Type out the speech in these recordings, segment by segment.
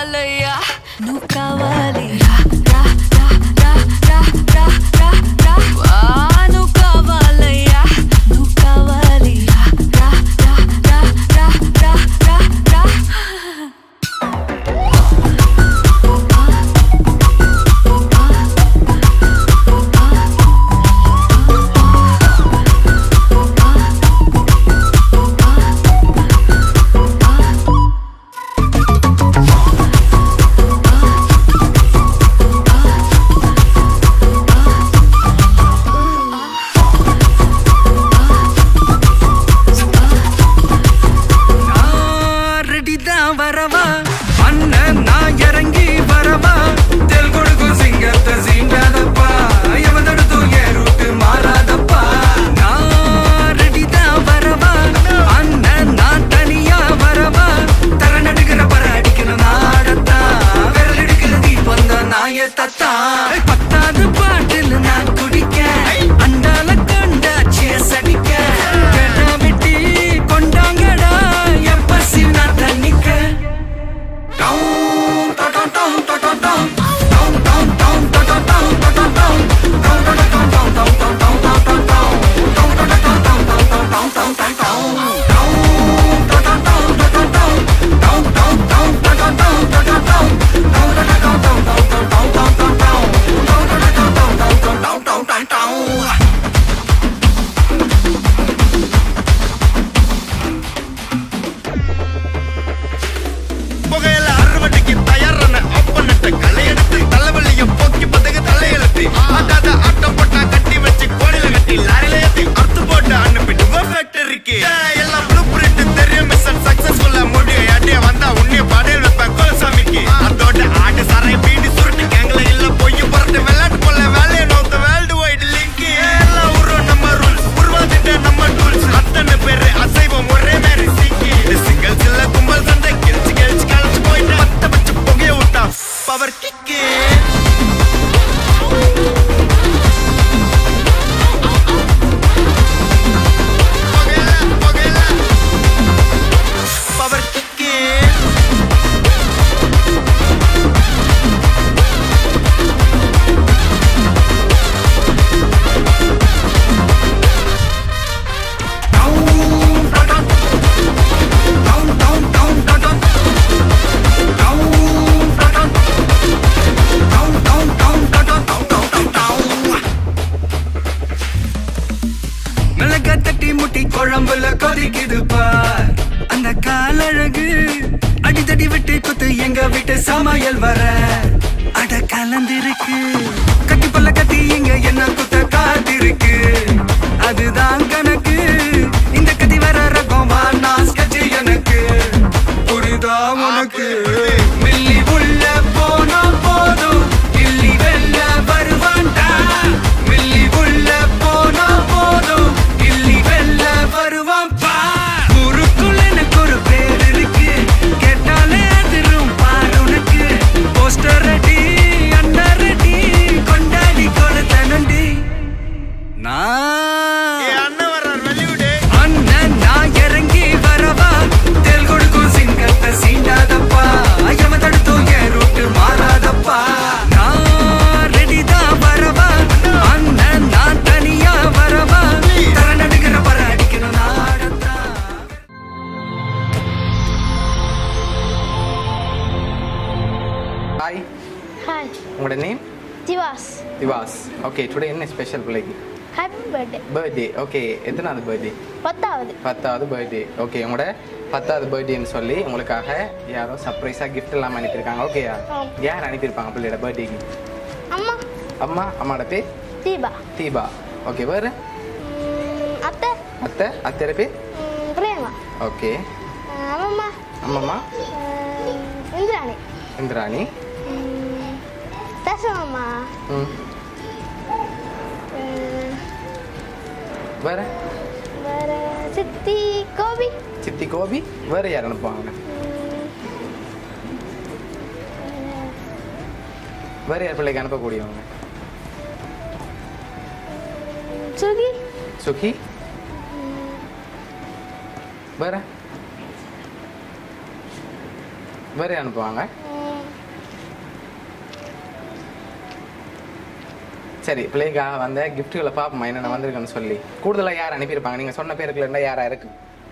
కావాలయ్యా నువ్వు కావాలి రా, రా, రా, రా, రా, రా, రా, రా. వా, నువ్వు కావాలయ్యా నువ్వు కావాలి రా, రా, రా, రా, రా, రా, రా, రా. ரெடிதான் வரவா அண்ணன் நான் இறங்கி வரவா தெல் கொடுக்கும் சிங்கத்தை சீண்டாதப்பா எவதடுத்தும் என் ரூட்டு மாறாதப்பா நான் ரெடிதான் வரவா அண்ணன் நான் தனியா வரவா தர நடுக்கிற பர அடிக்கணும் நாடத்தா விரல் எடுக்கிற தீபம் தான் நாய தத்தா பத்தாவது பாட்டில் நான் குடிக்க அண்டால கண்டா சேஸ் அடிக்க கெடா வெட்டி கொண்டாங்கடா என் பசி நான் தண்ணிக்க down down down down down down down down down down down down புகையில அறுவடைக்கு தயாரான அப்பனட்ட களையெடுத்து தலைவலிய போக்கி பதகு தலையெழுத்து ஆட்டாத ஆட்டம் போட்டா கட்டி வச்சு கோடியில கட்டி லாரில ஏத்தி அறுத்து போட்டு அனுப்பிட்டு ஃபேக்டரிக்கு எல்லாம் ப்ளூ பிரிண்ட் தெரியும் மிஷன் சக்சஸ்ஃபுல்லா முடியும் அடிய வந்தா உன்னைய படையல் வைப்பேன் கோல்சாமிக்கு அதோட ஆட்டு சரை பீடி சுருட்டு கேங்கல இல்ல பொய் புரட்டு விளையாட்டு போல வேலையை நோத்த வேர்ல்டு வைடு லிங்க் எல்லாம் உருவம் நம்ம ரூல்ஸ் உருவாக்கிட்ட நம்ம டூல்ஸ் அத்தனை பேரு அசைவம் ஒரே மாதிரி சிக்கி சிங்கிள் சில்ல கும்பல் சண்டை கெளிச்சு கெளிச்சு கழிச்சு போயிட்டு பத்த பச்சை புகைய விட்டா பவர் கிக்கு பவர் கிக்கு மிளகா தட்டி முட்டி குழம்புல கொதிக்குது பார் அந்த காலழகு அடித்தடி விட்டு குத்து எங்க வீட்டு சமையல் வர அட கலந்திருக்கு கட்டி பல்ல கட்டி இங்க என்ன குத்த காத்திருக்கு அதுதான் கணக்கு இந்த கத்தி வர ரகம் வானா sketch எனக்கு புரிதா உனக்கு மில்லி உள்ள போனா போதும் இல்லி வெல்ல வருவான்டா மில்லி உள்ள போனா போதும் இல்லி வெல்ல வருவான் பா ஊருக்குள்ள எனக்கு ஒரு பேர் இருக்கு கேட்டாலே அதிரும் பாரு உனக்கு போஸ்டர் ரெடி அண்ணா ரெடி கொண்டாடி கொளுத்தனண்டி நான் ஏ அண்ணன் வர்றார் வெளிவிடு அண்ணன் நான் இறங்கி வரவா தெல் கொடுக்கும் சிங்கத்தை சீண்டாதப்பா எவன் தடுத்தும் என் ரூட்டு மாறாதப்பா நான் ரெடி தான் வரவா அண்ணன் நான் தனியா வரவா தர நடுக்கிற பர அடிக்கணும் நாடத்தான் ஹாய் ஹாய் உங்களோட name Divas Divas okay today என்ன ஸ்பெஷல் பிள்ளைக்கு ஹாப்பி பர்த்டே பர்த்டே ஓகே எத்தனாவது பர்த்டே பத்தாவது பத்தாவது பர்த்டே ஓகே உங்களோட பத்தாவது பர்த்டேன்னு சொல்லி உங்களுக்காக யாரோ சர்ப்ரைஸாக கிஃப்ட் எல்லாம் அனுப்பியிருக்காங்க ஓகேயா ஆம். யார் அனுப்பியிருப்பாங்க பிள்ளையோட பர்த்டேக்கு அம்மா அம்மா அம்மாவோட பேர் தீபா தீபா ஓகே வேறு ம், அத்தை அத்தை அத்தையோட பேர் ம், பிரியங்கா ஓகே அஹ், அம்மம்மா அம்மம்மா அஹ், இந்திராணி இந்திராணி ம், தசமம்மா ம் அஹ், வேறு வேற சித்தி கோபி சித்தி கோபி வேறு யார் அனுப்புவாங்க வேறு யார் பிள்ளைக்கு அனுப்பக்கூடியவங்க சுகி சுகி வேற வேற யார் அனுப்புவாங்க ம், சரி பிள்ளைக்காக வந்த கிஃப்ட்டுகளை பார்ப்போமா என்னென்ன வந்திருக்குன்னு சொல்லி கூடுதலாக யார் அனுப்பியிருப்பாங்க நீங்கள் சொன்ன பேருக்குள்ள இருந்தால் யாரா இருக்கு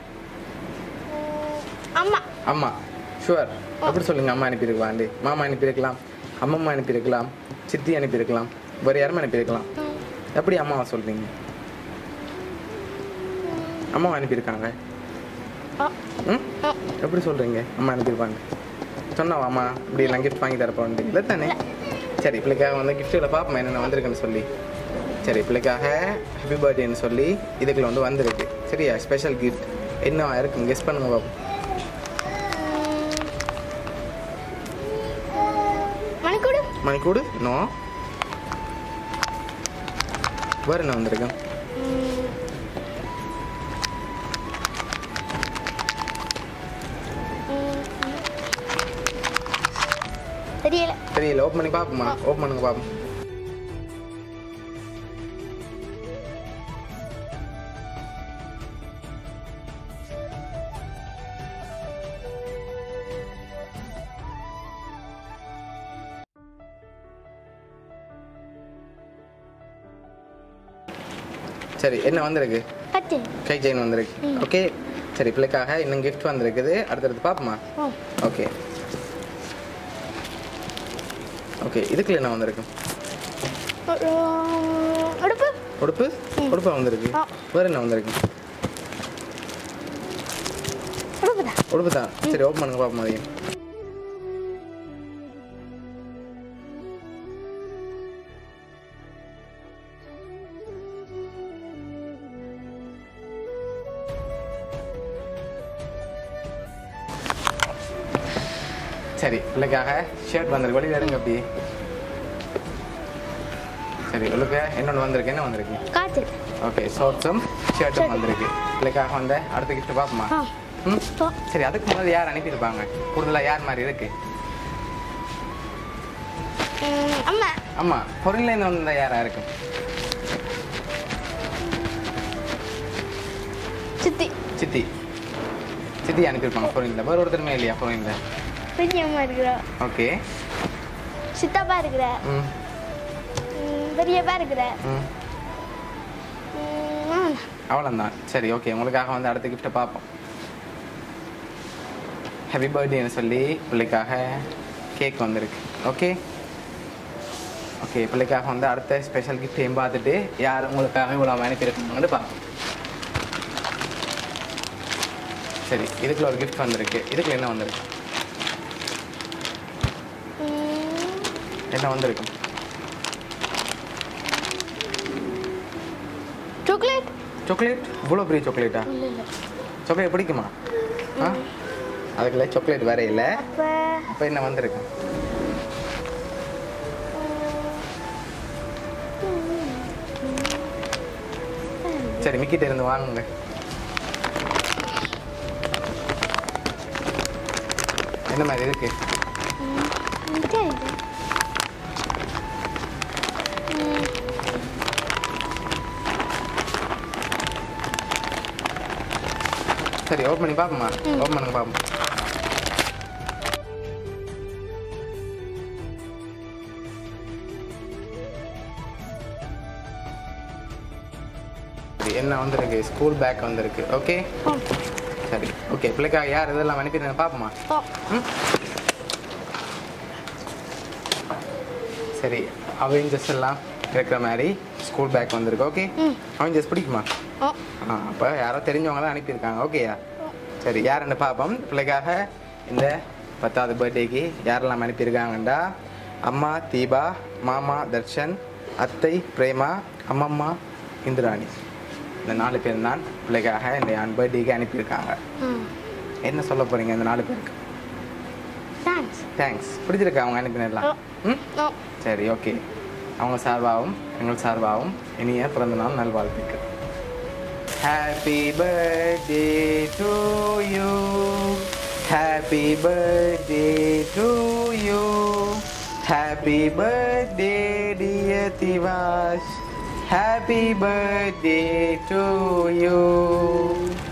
அம்மா அம்மா ஷுவர் அப்படி சொல்லுங்க அம்மா அனுப்பியிருக்கலாண்டி மாமா அனுப்பியிருக்கலாம் அம்மம்மா அனுப்பியிருக்கலாம் சித்தி அனுப்பியிருக்கலாம் வேறு யாரும் அனுப்பியிருக்கலாம் எப்படி அம்மாவை சொல்றீங்க அம்மாவை அனுப்பியிருக்காங்க ஆ. ம் எப்படி சொல்றீங்க அம்மா அனுப்பியிருப்பாங்க சொன்னாவா அம்மா இப்படி எல்லாம் கிஃப்ட் வாங்கி தரப்போம் இல்லை தானே சரி பிள்ளைக்காக வந்து கிஃப்ட்டுகளை பார்ப்போம் என்னென்ன வந்திருக்குன்னு சொல்லி சரி பிள்ளைக்காக ஹாப்பி பர்த்டேன்னு சொல்லி இதுக்குள்ள வந்து வந்திருக்கு சரியா ஸ்பெஷல் கிஃப்ட் என்ன இருக்கும் கெஸ் பண்ணுங்க பாப்போம் மணிக்கூடு மணிக்கூடு நோ வேறு என்ன வந்திருக்கு தெரியல தெரியல ஓப்பன் பண்ணி பார்ப்போமா ஓப்பன் பண்ணுங்க பார்ப்போம் சரி என்ன வந்திருக்கு கட்டு கை செயின் வந்திருக்கு ஓகே சரி பிள்ளைக்காக இன்னும் கிஃப்ட் வந்திருக்குது அடுத்தடுத்து பார்ப்போமா ஓ ஓகே ஓகே இதுக்குள்ள என்ன வந்திருக்கு ஒரு, உடுப்பு உடுப்பு உடுப்பா வந்திருக்கு ஆ. வேறு என்ன வந்திருக்கு உடுப்பு தான் உடுப்பு தான் சரி ஓப்பன் பண்ணுங்க பார்ப்போம் அதையும் சரி பிள்ளைக்காக ஷர்ட் வந்திருக்கு வெளியில் எடுங்க அப்படி சரி உங்களுக்கு என்னொன்று வந்திருக்கு என்ன வந்திருக்கு காய்ச்சல் ஓகே ஷார்ட்ஸும் ஷர்ட்டும் வந்திருக்கு பிள்ளைக்காக வந்த அடுத்த கிஃப்ட் பார்ப்போமா ஆ ம் போ சரி அதுக்கு முன்னாடி யார் அனுப்பியிருப்பாங்க கூடுதலாக யார் மாதிரி இருக்கு ம், அம்மா ஆமா பொருள்லேருந்து வந்தா யாரா இருக்கும் சித்தி சித்தி சித்தி அனுப்பியிருப்பாங்க பொருளில் வேறு ஒருத்தருமே இல்லையா பொருளில் பெரிய அம்மா இருக்கிறா ஓகே சித்தப்பா இருக்கிற ம் ம், பெரியப்பா இருக்கிற ம் ம், அவ்வளோதான் சரி ஓகே உங்களுக்காக வந்து அடுத்த கிஃப்ட்டை பார்ப்போம் ஹாப்பி பர்த்டேன்னு சொல்லி பிள்ளைக்காக கேக் வந்திருக்கு ஓகே ஓகே பிள்ளைக்காக வந்து அடுத்த ஸ்பெஷல் கிஃப்டையும் பார்த்துட்டு யார் உங்களுக்காக இவ்வளோ அனுப்பியிருக்காங்கன்னு பார்ப்போம் சரி இதுக்குள்ள ஒரு கிஃப்ட் வந்திருக்கு இதுக்குள்ள என்ன வந்திருக்கு ம், என்ன வந்திருக்கு சாக்லேட் சாக்லேட் இவ்வளோ பெரிய சாக்லேட்டா இல்லை இல்லை சாக்லேட் பிடிக்குமா ஆ அதுக்குள்ள சாக்லேட் வேற இல்லை அப்போ அப்போ என்ன வந்திருக்கு சரி மிக்கிட்ட இருந்து வாங்குங்க என்ன மாதிரி இருக்கு மிட்டாய் இது. ம், சரி ஓப்பன் பண்ணி பார்ப்போமா ஓப்பன் பண்ணுங்க பார்ப்போம் சரி, என்ன வந்திருக்கு ஸ்கூல் பேக் வந்திருக்கு ஓகே ஓ சரி ஓகே பிள்ளைக்காக யார் இதெல்லாம் அனுப்பிடுங்க பார்ப்போமா ஓ ம்? சரி அவெஞ்சர்ஸ் எல்லாம் இருக்கிற மாதிரி ஸ்கூல் பேக் வந்திருக்கு ஓகே ம். அவெஞ்சர்ஸ் பிடிக்குமா ஓ ஆ அப்போ யாரோ தெரிஞ்சவங்க தான் அனுப்பியிருக்காங்க ஓகேயா சரி யாருன்னு பார்ப்போம் பிள்ளைக்காக இந்த பத்தாவது பர்த்டேக்கு யாரெல்லாம் அனுப்பியிருக்காங்கண்டா அம்மா தீபா மாமா தர்ஷன் அத்தை பிரேமா அம்மம்மா இந்திராணி இந்த நாலு பேர் தான் பிள்ளைக்காக இந்த என் பர்த்டேக்கு அனுப்பியிருக்காங்க ம் என்ன சொல்ல போகிறீங்க இந்த நாலு பேருக்கு தேங்க்ஸ் தேங்க்ஸ் பிடிச்சிருக்கா அவங்க அனுப்பினெல்லாம் ம் ஓ சரி ஓகே அவங்க சார்பாகவும் எங்கள் சார்பாகவும் இனிய பிறந்த நாள் நல்வாழ்த்துக்கள் happy birthday to you happy birthday to you happy birthday dear Divash happy birthday to you